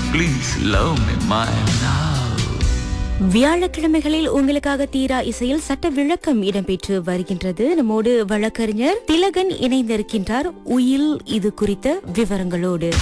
Please love me, my love. வியாழக்கிழமைகளில் உங்களுக்காக தீரா இசையில் சட்ட விளக்கம் இடம்பெற்று வருகின்றது நம்மோடு வழக்கறிஞர் திலகன் இணைந்திருக்கின்றார் உயில் இது குறித்த விவரங்களோடு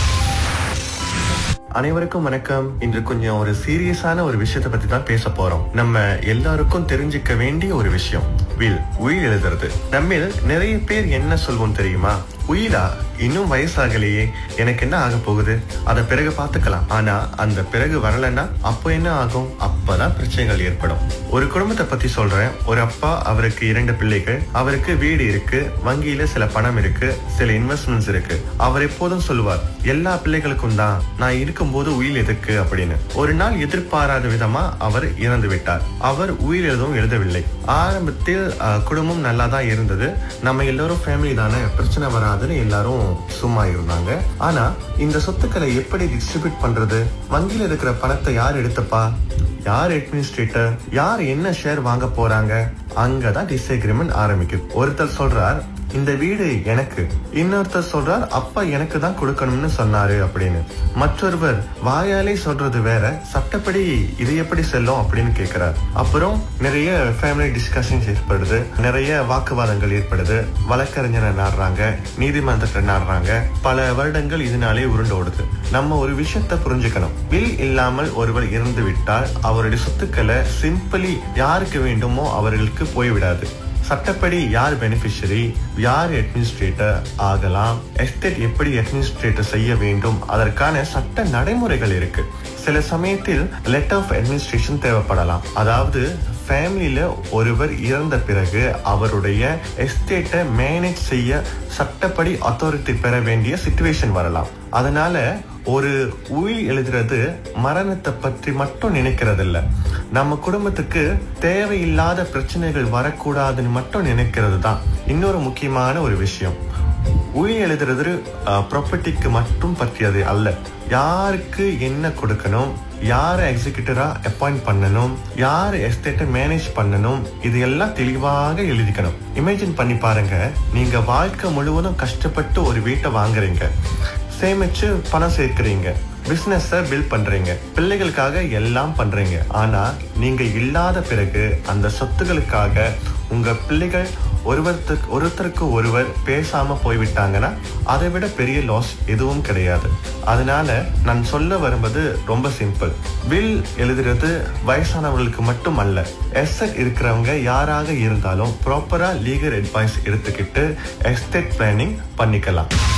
அனைவருக்கும் வணக்கம் இன்று கொஞ்சம் ஒரு சீரியஸான ஒரு விஷயத்தை பத்தி தான் பேச போறோம் நம்ம எல்லாருக்கும் தெரிஞ்சுக்க வேண்டிய ஒரு விஷயம் வில் உயிர் எழுதுறது நம்மில் நிறைய பேர் என்ன சொல்வோம் தெரியுமா உயிரா இன்னும் வயசாகலையே எனக்கு என்ன ஆக போகுது அத பிறகு பார்த்துக்கலாம் ஆனா அந்த பிறகு வரலன்னா அப்போ என்ன ஆகும் அப்பதான் பிரச்சனைகள் ஏற்படும் ஒரு குடும்பத்தை பத்தி சொல்றேன் ஒரு அப்பா அவருக்கு இரண்டு பிள்ளைகள் அவருக்கு வீடு இருக்கு வங்கியில சில பணம் இருக்கு சில இன்வெஸ்ட்மெண்ட்ஸ் இருக்கு அவர் எப்போதும் சொல்லுவார் எல்லா பிள்ளைகளுக்கும் தான் நான் இருக்கும்போது உயிர் எதுக்கு அப்படின்னு ஒரு நாள் எதிர்பாராத விதமா அவர் இறந்து விட்டார் அவர் உயிர் எழுதவும் எழுதவில்லை ஆரம்பத்தில் அஹ், குடும்பம் நல்லா தான் இருந்தது நம்ம எல்லாரும் ஃபேமிலி தானே பிரச்சனை வராதுன்னு எல்லாரும் சும்மா இருந்தாங்க ஆனா இந்த சொத்துக்களை எப்படி டிஸ்ட்ரிபியூட் பண்றது வங்கியில இருக்கிற பணத்தை யார் எடுத்தப்பா யார் அட்மினிஸ்ட்ரேட்டர் யார் என்ன ஷேர் வாங்க போறாங்க அங்கதான் டிஸ்அக்ரிமெண்ட் ஆரம்பிக்குது ஒருத்தர் சொல்றார் இந்த வீடு எனக்கு இன்னொருத்தர் சொல்றார் அப்பா எனக்கு தான் கொடுக்கணும்னு சொன்னாரு அப்படின்னு மற்றொருவர் வாயாலே சொல்றது வேற சட்டப்படி இது எப்படி செல்லும் அப்படின்னு கேக்குறார் அப்புறம் நிறைய ஃபேமிலி டிஸ்கஷன்ஸ் ஏற்படுது நிறைய வாக்குவாதங்கள் ஏற்படுது வழக்கறிஞரை நாடுறாங்க நீதிமன்றத்தை நாடுறாங்க பல வருடங்கள் இதனாலே உருண்டு ஓடுது நம்ம ஒரு விஷயத்த புரிஞ்சுக்கணும் வில் இல்லாமல் ஒருவர் இறந்து விட்டால் அவருடைய சொத்துக்களை சிம்பிளி யாருக்கு வேண்டுமோ அவர்களுக்கு போய்விடாது சட்டப்படி யார் பெனிஃபிஷரி யார் அட்மினிஸ்ட்ரேட்டர் ஆகலாம் எஸ்டேட் எப்படி அட்மினிஸ்ட்ரேட்டர் செய்ய வேண்டும் அதற்கான சட்ட நடைமுறைகள் இருக்கு சில சமயத்தில் லெட்டர் ஆஃப் அட்மினிஸ்ட்ரேஷன் தேவைப்படலாம் அதாவது ஃபேமிலியில ஒருவர் இறந்த பிறகு அவருடைய எஸ்டேட்டை மேனேஜ் செய்ய சட்டப்படி அத்தாரிட்டி பெற வேண்டிய சுச்சுவேஷன் வரலாம் அதனால ஒரு உயில் எழுதுறது மரணத்தை பற்றி மட்டும் நினைக்கிறது இல்ல நம்ம குடும்பத்துக்கு தேவையில்லாத பிரச்சனைகள் வரக்கூடாதுன்னு மட்டும் நினைக்கிறது தான் இன்னொரு முக்கியமான ஒரு விஷயம் உயில் எழுதுறது ப்ராப்பர்ட்டிக்கு மட்டும் பற்றியது அல்ல யாருக்கு என்ன கொடுக்கணும் யாரை எக்ஸிக்யூட்டிவரா அப்பாயிண்ட் பண்ணணும் யார் எஸ்டேட்டை மேனேஜ் பண்ணணும் இது எல்லாம் தெளிவாக எழுதிக்கணும் இமேஜின் பண்ணி பாருங்க நீங்க வாழ்க்கை முழுவதும் கஷ்டப்பட்டு ஒரு வீட்டை வாங்குறீங்க சேமிச்சு பணம் சேர்க்கிறீங்க பிசினஸ் பில்ட் பண்றீங்க பிள்ளைகளுக்காக எல்லாம் பண்றீங்க ஆனா நீங்க இல்லாத பிறகு அந்த சொத்துகளுக்காக உங்க பிள்ளைகள் ஒருவருக்கு ஒருத்தருக்கு ஒருவர் பேசாம போய்விட்டாங்கன்னா அதை விட பெரிய லாஸ் எதுவும் கிடையாது அதனால நான் சொல்ல வருவது ரொம்ப சிம்பிள் பில் எழுதுறது வயசானவர்களுக்கு மட்டும் அல்ல எஸ்எட் இருக்கிறவங்க யாராக இருந்தாலும் ப்ராப்பரா லீகல் அட்வைஸ் எடுத்துக்கிட்டு எஸ்டேட் பிளானிங் பண்ணிக்கலாம்